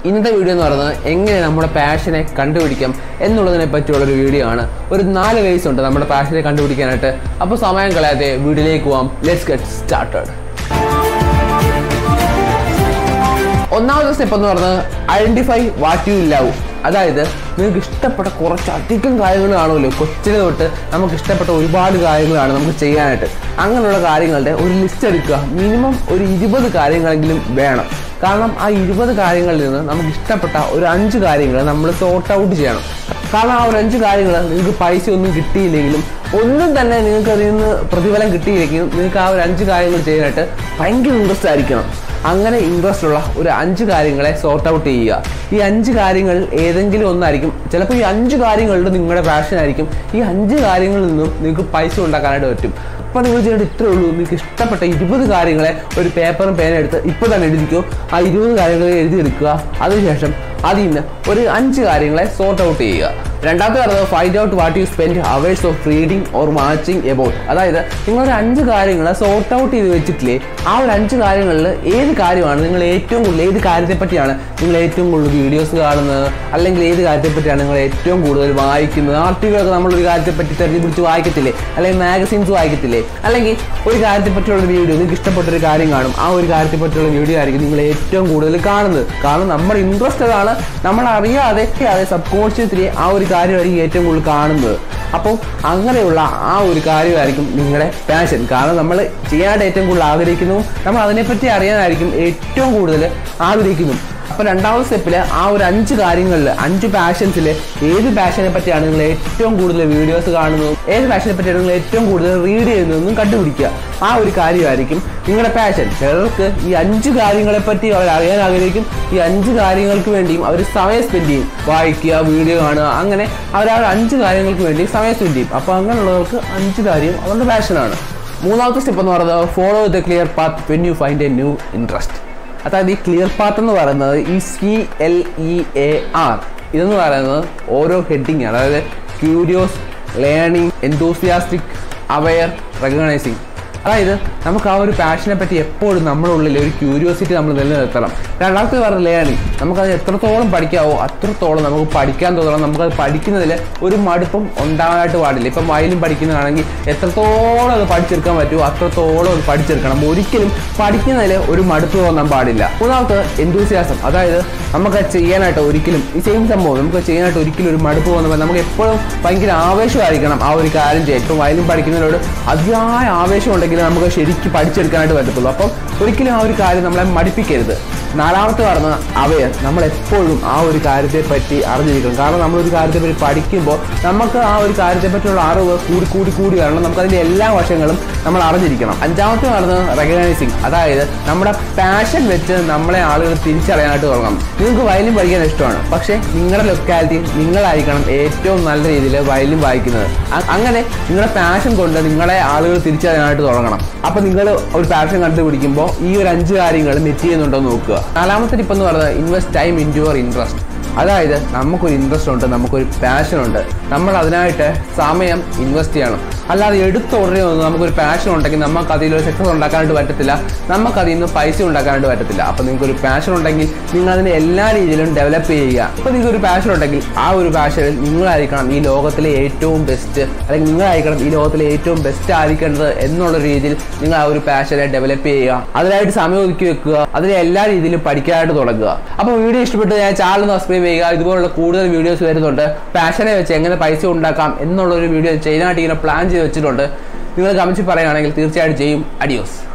ഇന്നത്തെ വീഡിയോ എന്ന് പറയുന്നത് എങ്ങനെ നമ്മുടെ പാഷനെ കണ്ടുപിടിക്കാം എന്നുള്ളതിനെ പറ്റിയുള്ള ഒരു വീഡിയോ ആണ് ഒരു നാല് വേസ് ഉണ്ട് നമ്മുടെ പാഷനെ കണ്ടുപിടിക്കാനായിട്ട് അപ്പോൾ സമയം കളയാതെ വീഡിയോയിലേക്ക് പോവാം ലെറ്റ്സ് ഗെറ്റ് സ്റ്റാർട്ടഡ് ഒന്നാമത്തെ സ്റ്റെപ്പ് എന്ന് പറയുന്നത് ഐഡന്റിഫൈ വാട്ട് യു ലവ് അതായത് നിങ്ങൾക്ക് ഇഷ്ടപ്പെട്ട കുറച്ചധികം കാര്യങ്ങൾ കാണുമല്ലോ കൊച്ചിന് തൊട്ട് നമുക്ക് ഇഷ്ടപ്പെട്ട ഒരുപാട് കാര്യങ്ങളാണ് നമുക്ക് ചെയ്യാനായിട്ട് അങ്ങനെയുള്ള കാര്യങ്ങളുടെ ഒരു ലിസ്റ്റ് എടുക്കുക മിനിമം ഒരു ഇരുപത് കാര്യങ്ങളെങ്കിലും വേണം കാരണം ആ ഇരുപത് കാര്യങ്ങളിൽ നിന്ന് നമുക്ക് ഇഷ്ടപ്പെട്ട ഒരു അഞ്ച് കാര്യങ്ങൾ നമ്മൾ സോർട്ട് ഔട്ട് ചെയ്യണം കാരണം ആ ഒരു അഞ്ച് കാര്യങ്ങൾ നിങ്ങൾക്ക് പൈസ ഒന്നും കിട്ടിയില്ലെങ്കിലും ഒന്നും തന്നെ നിങ്ങൾക്ക് അതിൽ നിന്ന് പ്രതിഫലം കിട്ടിയില്ലെങ്കിലും നിങ്ങൾക്ക് ആ ഒരു അഞ്ച് കാര്യങ്ങൾ ചെയ്യാനായിട്ട് ഭയങ്കര ഇൻട്രസ്റ്റ് ആയിരിക്കണം അങ്ങനെ ഇൻട്രസ്റ്റ് ഉള്ള ഒരു അഞ്ച് കാര്യങ്ങളെ സോർട്ട് ഔട്ട് ചെയ്യുക ഈ അഞ്ച് കാര്യങ്ങൾ ഏതെങ്കിലും ഒന്നായിരിക്കും ചിലപ്പോൾ ഈ അഞ്ച് കാര്യങ്ങളുടെ നിങ്ങളുടെ പാഷൻ ആയിരിക്കും ഈ അഞ്ച് കാര്യങ്ങളിൽ നിന്നും നിങ്ങൾക്ക് പൈസ ഉണ്ടാക്കാനായിട്ട് പറ്റും അപ്പോൾ നിങ്ങൾ ചെയ്യേണ്ടത് ഇത്രേ ഉള്ളൂ നിങ്ങൾക്ക് ഇഷ്ടപ്പെട്ട ഇരുപത് കാര്യങ്ങളെ ഒരു പേപ്പറും പേന എടുത്ത് ഇപ്പോൾ തന്നെ എഴുതിക്കോ ആ ഇരുപത് കാര്യങ്ങൾ എഴുതിയെടുക്കുക അതിനുശേഷം അതിൽ നിന്ന് ഒരു അഞ്ച് കാര്യങ്ങളെ സോർട്ട് ഔട്ട് ചെയ്യുക രണ്ടാമത്തെ പറയുന്നത് find out what you spend hours of reading or watching about അതായത് നിങ്ങളൊരു അഞ്ച് കാര്യങ്ങൾ സോർട്ട് ഔട്ട് ചെയ്ത് വെച്ചിട്ടില്ലേ ആ ഒരു അഞ്ച് കാര്യങ്ങളിൽ ഏത് കാര്യമാണ് നിങ്ങൾ ഏറ്റവും കൂടുതൽ ഏത് കാര്യത്തെ പറ്റിയാണ് നിങ്ങൾ ഏറ്റവും കൂടുതൽ വീഡിയോസ് കാണുന്നത് അല്ലെങ്കിൽ ഏത് കാര്യത്തെ പറ്റിയാണ് നിങ്ങൾ ഏറ്റവും കൂടുതൽ വായിക്കുന്നത് ആർട്ടിക്കിളൊക്കെ നമ്മളൊരു കാര്യത്തെ പറ്റി തെരഞ്ഞു പിടിച്ച് വായിക്കത്തില്ലേ അല്ലെങ്കിൽ മാഗസീൻസ് വായിക്കത്തില്ലേ അല്ലെങ്കിൽ ഒരു കാര്യത്തെ പറ്റിയുള്ള വീഡിയോ നിങ്ങൾക്ക് ഇഷ്ടപ്പെട്ട ഒരു കാര്യം കാണും ആ ഒരു കാര്യത്തെ പറ്റിയുള്ള വീഡിയോ ആയിരിക്കും നിങ്ങൾ ഏറ്റവും കൂടുതൽ കാണുന്നത് കാരണം നമ്മുടെ ഇൻട്രസ്റ്റ് അതാണ് നമ്മൾ അറിയാതെ അറിയാതെ സബ് കോൺഷ്യസ്ലി ആ ഒരു കാര്യമായിരിക്കും ഏറ്റവും കൂടുതൽ കാണുന്നത് അപ്പോൾ അങ്ങനെയുള്ള ആ ഒരു കാര്യമായിരിക്കും നിങ്ങളുടെ പാഷൻ കാരണം നമ്മൾ ചെയ്യാനായിട്ട് ഏറ്റവും കൂടുതൽ ആഗ്രഹിക്കുന്നു നമ്മൾ അതിനെപ്പറ്റി അറിയാനായിരിക്കും ഏറ്റവും കൂടുതൽ ആഗ്രഹിക്കുന്നു അപ്പോൾ രണ്ടാമത്തെ സ്റ്റെപ്പിൽ ആ ഒരു അഞ്ച് കാര്യങ്ങളിൽ അഞ്ച് പാഷൻസിൽ ഏത് പാഷനെ പറ്റിയാണ് നിങ്ങൾ ഏറ്റവും കൂടുതൽ വീഡിയോസ് കാണുന്നതും ഏത് പാഷനെ പറ്റിയാണ് നിങ്ങൾ ഏറ്റവും കൂടുതൽ റീഡ് ചെയ്യുന്നതെന്നും കണ്ടുപിടിക്കുക ആ ഒരു കാര്യമായിരിക്കും നിങ്ങളുടെ പാഷൻ ചിലർക്ക് ഈ അഞ്ച് കാര്യങ്ങളെ പറ്റി അവർ അറിയാൻ ആഗ്രഹിക്കും ഈ അഞ്ച് കാര്യങ്ങൾക്ക് വേണ്ടിയും അവർ സമയം സ്പെൻഡ് ചെയ്യും വായിക്കുക വീഡിയോ കാണുക അങ്ങനെ അവർ ആ ഒരു അഞ്ച് കാര്യങ്ങൾക്ക് വേണ്ടി സമയം സ്പെൻഡ് ചെയ്യും അപ്പോൾ അങ്ങനെയുള്ളവർക്ക് അഞ്ച് കാര്യം അവരുടെ പാഷനാണ് മൂന്നാമത്തെ സ്റ്റെപ്പ് എന്ന് പറയുന്നത് follow the clear path when you find a new interest അതായത് ഈ ക്ലിയർ പാത്ത് എന്ന് പറയുന്നത് ഈ C L E A R ഇതെന്ന് പറയുന്നത് ഓരോ ഹെഡിങ് ആണ് അതായത് curious learning enthusiastic aware recognising അതായത് നമുക്ക് ആ ഒരു പാഷനെ പറ്റി എപ്പോഴും നമ്മുടെ ഉള്ളിൽ ഒരു ക്യൂരിയോസിറ്റി നമ്മൾ നിലനിർത്തണം രണ്ടാമത്തെ പറഞ്ഞ ലേണിംഗ് നമുക്കത് എത്രത്തോളം പഠിക്കാവോ അത്രത്തോളം നമുക്ക് പഠിക്കാൻ തോന്നണം നമുക്കത് പഠിക്കുന്നതിൽ ഒരു മടുപ്പും ഉണ്ടാകാനായിട്ട് പാടില്ല ഇപ്പം വയലും പഠിക്കുന്നതാണെങ്കിൽ എത്രത്തോളം അത് പഠിച്ചെടുക്കാൻ പറ്റുമോ അത്രത്തോളം അത് പഠിച്ചെടുക്കണം ഒരിക്കലും പഠിക്കുന്നതിൽ ഒരു മടുപ്പ് തോന്നാൻ പാടില്ല മൂന്നാമത്തെ എന്തൂസിയാസം അതായത് നമുക്ക് ചെയ്യാനായിട്ട് ഒരിക്കലും ഈ സെയിം സംഭവം നമുക്ക് ചെയ്യാനായിട്ട് ഒരിക്കലും ഒരു മടുപ്പ് തോന്നുമ്പോൾ നമുക്ക് എപ്പോഴും ഭയങ്കര ആവേശമായിരിക്കണം ആ ഒരു കാര്യം ചെയ്യാൻ ഇപ്പം വയലും പഠിക്കുന്നതിനോട് അതിയായ ആവേശം ഉണ്ടെങ്കിൽ നമുക്ക് ശരിക്കും പഠിച്ചെടുക്കാനായിട്ട് പറ്റത്തുള്ളൂ അപ്പം ഒരിക്കലും ആ ഒരു കാര്യം നമ്മളെ മടിപ്പിക്കരുത് നാലാമത്തെ പറഞ്ഞ അവയർ നമ്മൾ എപ്പോഴും ആ ഒരു കാര്യത്തെ പറ്റി അറിഞ്ഞിരിക്കണം കാരണം നമ്മൾ ഒരു കാര്യത്തെ പറ്റി പഠിക്കുമ്പോൾ നമുക്ക് ആ ഒരു കാര്യത്തെ പറ്റിയുള്ള അറിവ് കൂടി കൂടി കൂടി വരണം നമുക്ക് അതിൻ്റെ എല്ലാ വശങ്ങളും നമ്മൾ അറിഞ്ഞിരിക്കണം അഞ്ചാമത്തെ പറഞ്ഞത് റെക്കഗ്നൈസിങ് അതായത് നമ്മുടെ പാഷൻ വെച്ച് നമ്മളെ ആളുകൾ തിരിച്ചറിയാനായിട്ട് തുടങ്ങണം നിങ്ങൾക്ക് വയലിൻ പഠിക്കാൻ ഇഷ്ടമാണ് പക്ഷേ നിങ്ങളുടെ ലൊക്കാലിറ്റി നിങ്ങളായിരിക്കണം ഏറ്റവും നല്ല രീതിയിൽ വയലിൻ വായിക്കുന്നത് അ- അങ്ങനെ നിങ്ങളുടെ പാഷൻ കൊണ്ട് നിങ്ങളെ ആളുകൾ തിരിച്ചറിയാനായിട്ട് തുടങ്ങണം അപ്പൊ നിങ്ങൾ ഒരു പാഷൻ കണ്ടുപിടിക്കുമ്പോൾ ഈ ഒരു അഞ്ച് കാര്യങ്ങൾ മെറ്റ് ചെയ്യുന്നുണ്ടോ എന്ന് നോക്കുക നാലാമത്തെ ടിപ്പ് എന്ന് പറയുന്നത് invest time in your interest അതായത് നമുക്കൊരു ഇൻട്രസ്റ്റ് ഉണ്ട് നമുക്കൊരു പാഷൻ ഉണ്ട് നമ്മൾ അതിനായിട്ട് സമയം ഇൻവെസ്റ്റ് ചെയ്യണം അല്ലാതെ എടുത്ത ഉടനെ ഒന്നും നമുക്കൊരു പാഷൻ ഉണ്ടെങ്കിൽ നമുക്ക് അതിൽ ഒരു സക്സസ് ഉണ്ടാക്കാനായിട്ട് പറ്റത്തില്ല നമുക്ക് അതിൽ നിന്ന് പൈസ ഉണ്ടാക്കാനായിട്ട് പറ്റത്തില്ല അപ്പോൾ നിങ്ങൾക്ക് ഒരു പാഷൻ ഉണ്ടെങ്കിൽ നിങ്ങൾ അതിനെ എല്ലാ രീതിയിലും ഡെവലപ്പ് ചെയ്യുക ഇപ്പോൾ നിങ്ങൾക്ക് ഒരു പാഷൻ ഉണ്ടെങ്കിൽ ആ ഒരു പാഷനിൽ നിങ്ങളായിരിക്കണം ഈ ലോകത്തിലെ ഏറ്റവും ബെസ്റ്റ് അല്ലെങ്കിൽ നിങ്ങളായിരിക്കണം ഈ ലോകത്തിലെ ഏറ്റവും ബെസ്റ്റ് ആയിരിക്കേണ്ടത് എന്നുള്ള രീതിയിൽ നിങ്ങൾ ആ ഒരു പാഷനെ ഡെവലപ്പ് ചെയ്യുക അതിനായിട്ട് സമയം ഒതുക്കി വെക്കുക അതിനെ എല്ലാ രീതിയിലും പഠിക്കാനായിട്ട് തുടങ്ങുക അപ്പോൾ വീഡിയോ ഇഷ്ടപ്പെട്ട് ഞാൻ ചാനൽ സബ്സ്ക്രൈബ് ചെയ്യുക ഇതുപോലുള്ള കൂടുതൽ വീഡിയോസ് വരുന്നുണ്ട് പാഷനെ വെച്ച് എങ്ങനെ പൈസ ഉണ്ടാക്കാം എന്നുള്ള ഒരു വീഡിയോ ചെയ്യാനായിട്ട് ഇങ്ങനെ പ്ലാൻ ചെയ്ത് വെച്ചിട്ടുണ്ട് നിങ്ങൾ കമൻറ്റ് പറയുകയാണെങ്കിൽ തീർച്ചയായിട്ടും ചെയ്യും അഡിയോസ്